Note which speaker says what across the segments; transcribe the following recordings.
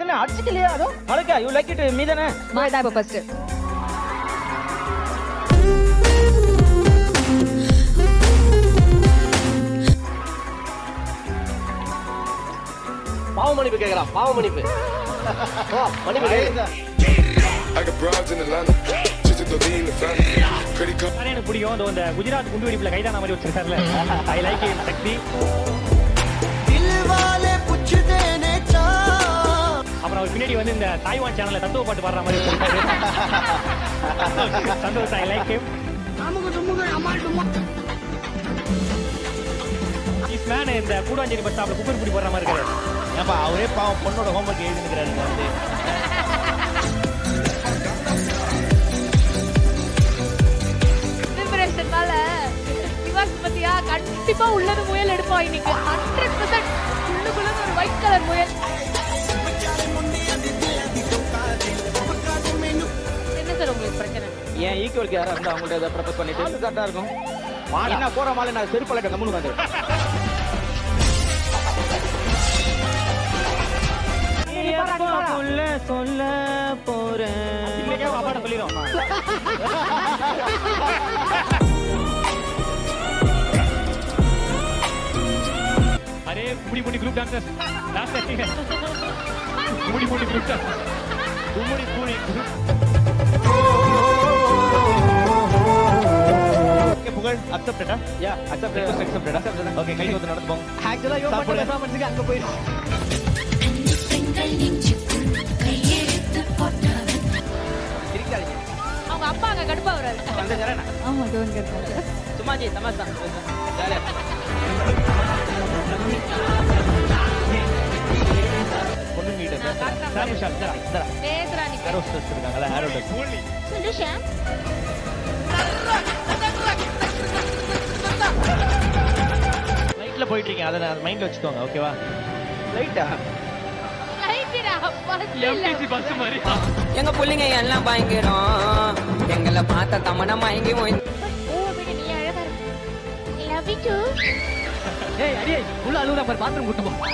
Speaker 1: என்ன அடிச்சுக்கலையா அதோ அழகா யூ லைக் இட் மீ தானே
Speaker 2: நான் தான் இப்போ ஃபர்ஸ்ட்
Speaker 3: பாவ மன்னிப்பு கேக்குறான் பாவ மன்னிப்பு ஓ, மன்னிப்பு கேக்குறா.
Speaker 4: I got broads in Atlanta, just to throw in the family. Credit card.
Speaker 5: அதான் எனக்கு பிடிக்கும் இந்த இந்த குஜராத் குண்டு வெடிப்புல கைதான மாதிரி வச்சிருக்காருல ஐ லைக் சக்தி அப்புறம் அவர் பின்னாடி வந்து இந்த தாய்வான் சேனல்ல தத்துவ பாட்டு பாடுற மாதிரி வச்சிருக்காரு Santhosh I like him is man இந்த கூடாஞ்சேரி பஸ் ஸ்டாப்ல குப்பர் பிடி போடுற மாதிரி இருக்காரு
Speaker 1: ஏப்பா அவரே பாவம் பொண்ணோட ஹோம்ஒர்க் எழுதினுக்கிறாருங்க வந்து
Speaker 6: செலிப்ரேஷனால சிவாஸ் பத்தியா கண்டிப்பா உள்ளது முயல் எடுப்போம் இன்னைக்கு ஹண்ட்ரட் பர்சன்ட் உள்ளுக்குள்ள ஒரு ஒயிட் கலர் முயல் என்ன சார் உங்களுக்கு பிரச்சனை
Speaker 1: ஏன் ஈக்குவலுக்கு யாரா இருந்தா அவங்கள்ட்ட ஏதாவது ப்ரப்போஸ் பண்ணிட்டு அது கரெக்டா இருக்கும் என்ன போற மாலை நான் செருப்பல கம்முனு வந்து சொல்ல போறேன்
Speaker 5: இன்னைக்கே அப்பாட்ட சொல்லிடும் அரே முடி முடி குரூப் டான்சர் லாஸ்ட் ஆக்டிங் முடி முடி குரூப் டான்சர் முடி முடி புகழ் அக்செப்டடா
Speaker 1: yeah accept accept accept okay கை வந்து நடந்து போங்க
Speaker 3: ஆக்சுவலா இவன் பண்ண பெர்ஃபார்மன்ஸ்க்கு அங்க போயிடும்
Speaker 1: சிரிக்காதீங்க
Speaker 6: அவங்க அப்பா அங்க கடுப்பா வராரு
Speaker 1: வந்து ஜரேனா
Speaker 2: ஆமா டோன் கட்
Speaker 1: சும்மா ஜி தமாஷா ஜாலியா
Speaker 5: பொண்ணு கிட்ட
Speaker 6: நான் காட்டுறேன்
Speaker 5: சாமி ஷாட் தரா தரா
Speaker 6: பேசுறா நீ
Speaker 5: ஏரோ ஸ்ட்ரெஸ் இருக்காங்கல ஏரோ டெக்
Speaker 6: சொல்லு ஷாம்
Speaker 5: லைட்ல போயிட்டு இருக்கீங்க அதை நான் மைண்ட்ல வச்சுக்கோங்க ஓகேவா
Speaker 1: லைட்டா
Speaker 6: லைட்டிரா பஸ்
Speaker 5: எம்டிசி பஸ் மாதிரி
Speaker 7: எங்க புள்ளைங்க எல்லாம் பயங்கரம் எங்களை பார்த்த தமனா மயங்கி போய்
Speaker 6: ஓ அப்படி நீ அழகா இருக்கு லவ் யூ டு
Speaker 3: ஏய் அடியே உள்ள அழுகுற பாரு பாத்ரூம் கூட்டு போ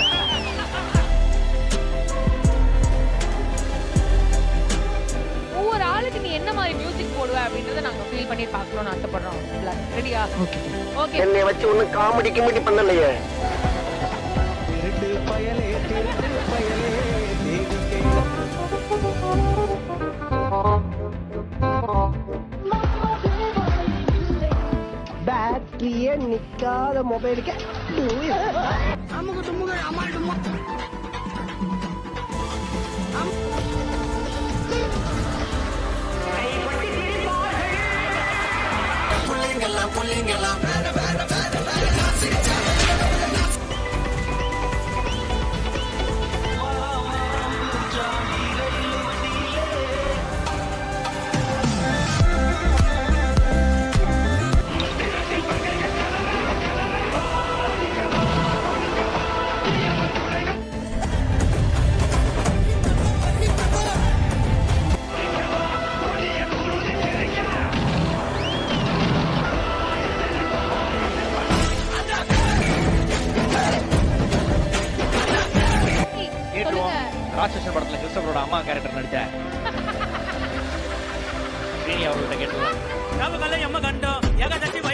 Speaker 6: ஒவ்வொரு ஆளுக்கு நீ என்ன மாதிரி மியூசிக் போடுவ அப்படின்றத நாங்க ஃபீல் பண்ணி பார்க்கணும்னு ஆசைப்படுறோம் ரெடியா ஓகே ஓகே
Speaker 3: என்னை வச்சு ஒன்னும் காமெடி கிமெடி பண்ணலையே பேட்டரியே நிக்காத மொபைலுக்கு
Speaker 5: கேட்டுருவோம் ராட்சசன் படத்துல கிறிஸ்டபரோட அம்மா கேரக்டர் நடிச்ச ஸ்ரீனி அவர்கிட்ட கேட்டுருவோம் நம்ம கல்ல அம்மா கண்டோம் ஏக தட்டி